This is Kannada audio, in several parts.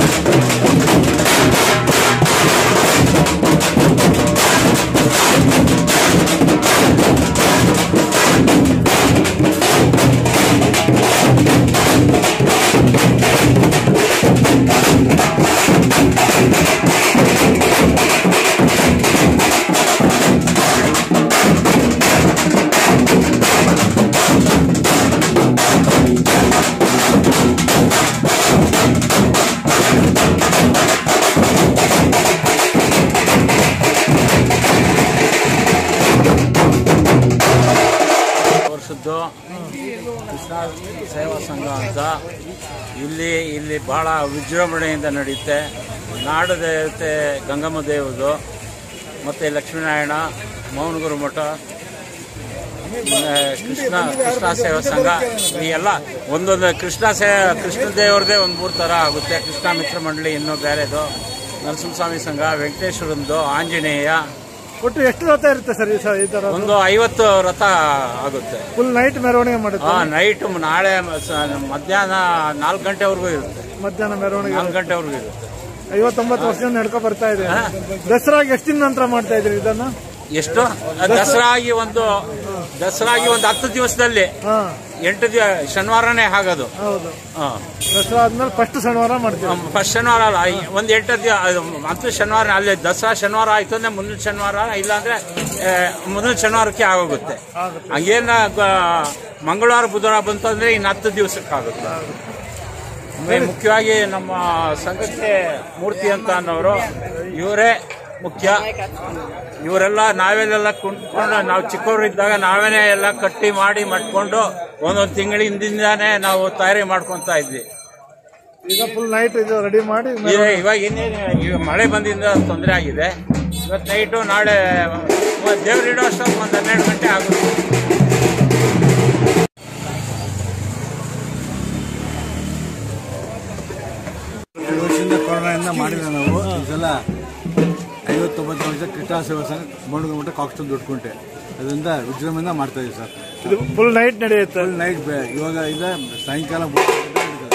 ವರ್ಷದ್ದು ಕೃಷ್ಣ ಸೇವಾ ಸಂಘ ಅಂತ ಇಲ್ಲಿ ಇಲ್ಲಿ ಬಹಳ ವಿಜೃಂಭಣೆಯಿಂದ ನಡೆಯುತ್ತೆ ನಾಡ ದೇವತೆ ಗಂಗಮ್ಮ ದೇವದು ಮತ್ತು ಲಕ್ಷ್ಮೀನಾರಾಯಣ ಮೌನಗುರು ಮಠ ಆ, ಕೃಷ್ಣ ಕೃಷ್ಣ ಸೇವಾ ಸಂಘ ಈ ಎಲ್ಲ ಒಂದೊಂದು ಕೃಷ್ಣ ಸೇ ಕೃಷ್ಣ ದೇವ್ರದೇ ಒಂದು ಮೂರು ಥರ ಆಗುತ್ತೆ ಕೃಷ್ಣ ಮಿತ್ರ ಮಂಡಳಿ ಇನ್ನೂ ಬೇರೆದು ನರಸಿಂಹಸ್ವಾಮಿ ಸಂಘ ವೆಂಕಟೇಶ್ವರಂದು ಆಂಜನೇಯ ಒಟ್ಟು ಎಷ್ಟು ರಥ ಇರುತ್ತೆ ಸರ್ ಈ ಸ- ಈ ತರ ಒಂದು ಐವತ್ತು ರಥ ಆಗುತ್ತೆ ಫುಲ್ ನೈಟ್ ಮೆರವಣಿಗೆ ಮಾಡುತ್ತೆ ಆ ನೈಟ್ ನಾಳೆ ಸ- ಮಧ್ಯಾಹ್ನ ನಾಲ್ಕು ಗಂಟೆವರೆಗೂ ಇರುತ್ತೆ ಮಧ್ಯಾಹ್ನ ಮೆರವಣಿಗೆ ನಾಲ್ಕು ಗಂಟೆವರೆಗೂ ಇರುತ್ತೆ ಐವತ್ತೊಂಬತ್ತು ವರ್ಷದಿಂದ ನಡ್ಕೊ ಬರ್ತಾ ಇದೆ ದಸರಾಗೆ ಎಷ್ಟು ದಿನ ನಂತರ ಮಾಡ್ತಾ ಇದ್ರಿ ಇದನ್ನ ಎಷ್ಟು ದಸರಾ ಆಗಿ ಒಂದು ದಸರಾ ಆಗಿ ಒಂದು ಹತ್ತು ದಿವಸದಲ್ಲಿ ಹಾ ಎಂಟು ದಿವ ಶನಿವಾರನೇ ಆಗೋದು ಹೌದು ದಸರಾ ಆದ್ಮೇಲೆ ಫಸ್ಟ್ ಶನಿವಾರ ಮಾಡ್ತೀವಿ ಫಸ್ಟ್ ಶನಿವಾರ ಅಲ್ಲ ಈ ಒಂದು ಎಂಟು ದಿವ ಅದು ಹತ್ತು ಶನಿವಾರ ಅಲ್ಲಿ ದಸರಾ ಶನಿವಾರ ಆಯ್ತು ಅಂದ್ರೆ ಮುಂದಿನ ಶನಿವಾರ ಇಲ್ಲಾಂದ್ರೆ ಆ, ಮುಂದಿನ ಶನಿವಾರಕ್ಕೆ ಆಗೋಗುತ್ತೆ ಹಂಗೇನ ಗ- ಮಂಗಳವಾರ ಬುಧವಾರ ಬಂತಂದ್ರೆ ಇನ್ನು ಹತ್ತು ದಿವಸಕ್ಕಾಗುತ್ತೆ ಆಮೇಲೆ ಮುಖ್ಯವಾಗಿ ನಮ್ಮ ಸಂಘಕ್ಕೆ ಮೂರ್ತಿ ಅಂತ ಅನ್ನೋರು ಇವರೇ ಮುಖ್ಯ ಇವರೆಲ್ಲ ನಾವೆಲ್ಲ ಕುಂತ್ಕೊಂಡು ನಾವು ಚಿಕ್ಕವರಿದ್ದಾಗ ನಾವೇನೆ ಎಲ್ಲ ಕಟ್ಟಿ ಮಾಡಿ ಮಾಡ್ಕೊಂಡು ಒಂದೊಂದು ತಿಂಗಳ ಹಿಂದಿಂದಾನೇ ನಾವು ತಯಾರಿ ಮಾಡ್ಕೊಂತ ಇದ್ವಿ ಈಗ ಫುಲ್ ನೈಟ್ ಇದು ರೆಡಿ ಮಾಡಿ ಈಗ ಇವಾಗ ಇನ್ನೇನು ಈಗ ಮಳೆ ಬಂದಿಂದ ತೊಂದರೆ ಆಗಿದೆ ಇವತ್ತು ನೈಟು ನಾಳೆ ದೇವ್ರು ಇಡೋ ಅಷ್ಟೊತ್ತು ಒಂದು ಹನ್ನೆರಡು ಗಂಟೆ ಆಗುತ್ತೆ ಎರಡು ವರ್ಷದಿಂದ ಕೊರೋನಾದಿಂದ ಮಾಡಿದ್ವಿ ನಾವು ಈ ಸಲ ಐವತ್ತೊಂಬತ್ತು ವರ್ಷ ಕೃಷ್ಣ ಸೇವಾ ಸಂಘ ಮಣ್ಣು ಮಟ್ಟ ಕಾಕ್ಸ್ಟನ್ ದುಡ್ಕೊಂಡೆ ಅದರಿಂದ ವಿಜೃಂಭಣೆಯಿಂದ ಮಾಡ್ತಾ ಇದೀವಿ ಸರ್ ಇದು ಫುಲ್ ನೈಟ್ ನಡೆಯುತ್ತೆ ಫುಲ್ ನೈಟ್ ಇವಾಗ ಇಲ್ಲ ಸಾಯಂಕಾಲ ಮೂರು ಗಂಟೆ ನಡೀತದೆ.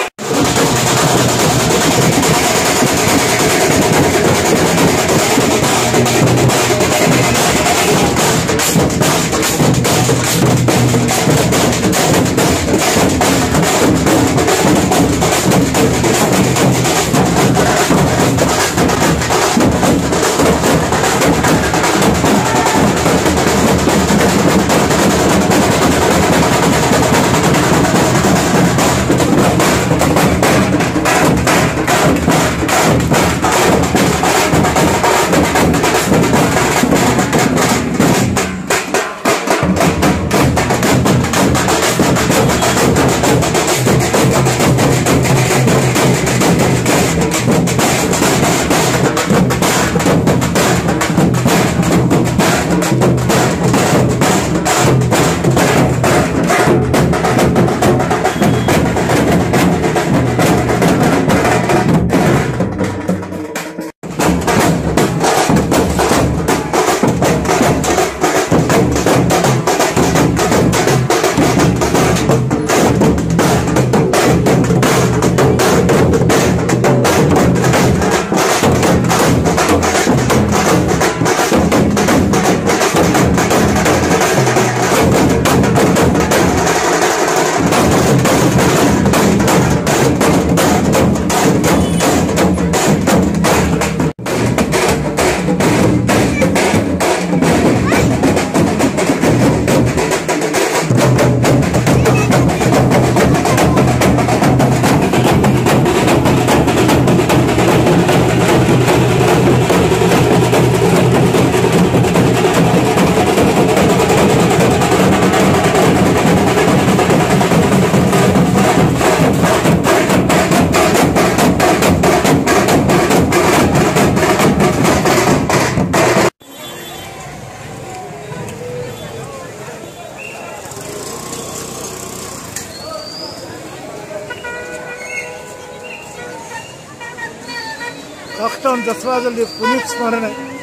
ಲಾಕ್ಡೌನ್ ದಸರಾದಲ್ಲಿ ಪುನೀತ್ ಸ್ಮರಣೆ